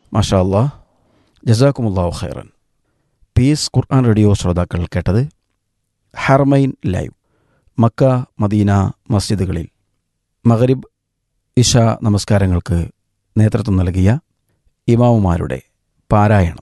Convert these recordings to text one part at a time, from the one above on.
മാഷാ അല്ലാ ജസാക്കുമുല്ലാഹു ഖൈറൻ piece Quran radio ശ്രോതാക്കൾ കേട്ടത് ഹർമൈൻ ലൈവ് മക്ക മദീന മസ്ജിദുകളിൽ മഗരിബ് ഇഷ നമസ്കാരങ്ങൾക്ക് നേതൃത്വം നൽകിയ ഇമാമുമാരുടെ പാരായണം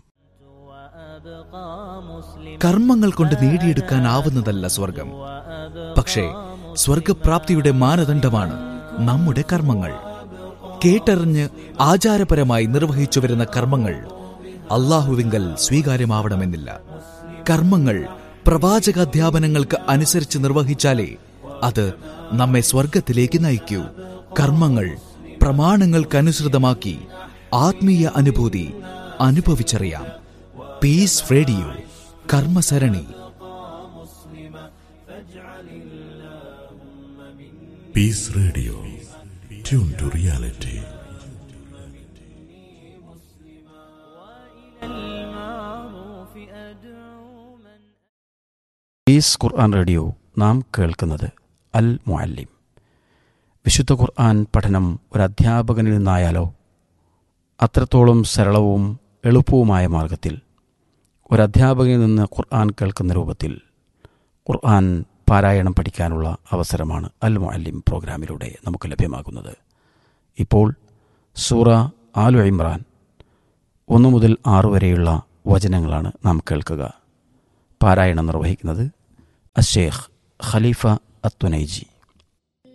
കർമ്മങ്ങൾ കൊണ്ട് നേടിയെടുക്കാനാവുന്നതല്ല സ്വർഗം പക്ഷേ സ്വർഗപ്രാപ്തിയുടെ മാനദണ്ഡമാണ് നമ്മുടെ കർമ്മങ്ങൾ കേട്ടറിഞ്ഞ് ആചാരപരമായി നിർവഹിച്ചു വരുന്ന കർമ്മങ്ങൾ അള്ളാഹുവിങ്കൽ സ്വീകാര്യമാവണമെന്നില്ല കർമ്മങ്ങൾ പ്രവാചകാധ്യാപനങ്ങൾക്ക് അനുസരിച്ച് നിർവഹിച്ചാലേ അത് നമ്മെ സ്വർഗത്തിലേക്ക് നയിക്കൂ കർമ്മങ്ങൾ പ്രമാണങ്ങൾക്കനുസൃതമാക്കി ആത്മീയ അനുഭൂതി അനുഭവിച്ചറിയാം പീസ് റേഡിയോ കർമ്മസരണി Peace Radio. Tune to reality. Peace Quran radio നാം കേൾക്കുന്നത് അൽ മുഅല്ലിം വിശുദ്ധ ഖുർആൻ പഠനം ഒരു അധ്യാപകനിൽ നിന്നായാലോ അത്രത്തോളം സരളവും എളുപ്പവുമായ മാർഗത്തിൽ ഒരു അധ്യാപകനിൽ നിന്ന് ഖുർആൻ കേൾക്കുന്ന രൂപത്തിൽ ഖുർആൻ പാരായണം പഠിക്കാനുള്ള അവസരമാണ് അൽ മുഅല്ലിം പ്രോഗ്രാമിലൂടെ നമുക്ക് ലഭ്യമാകുന്നത് ഇപ്പോൾ സൂറ ആലു ഇമ്രാൻ ഒന്നു മുതൽ ആറു വരെയുള്ള വചനങ്ങളാണ് നാം കേൾക്കുക പാരായണം നിർവഹിക്കുന്നത് അഷേഖ് ഖലീഫ അത്തുനൈജി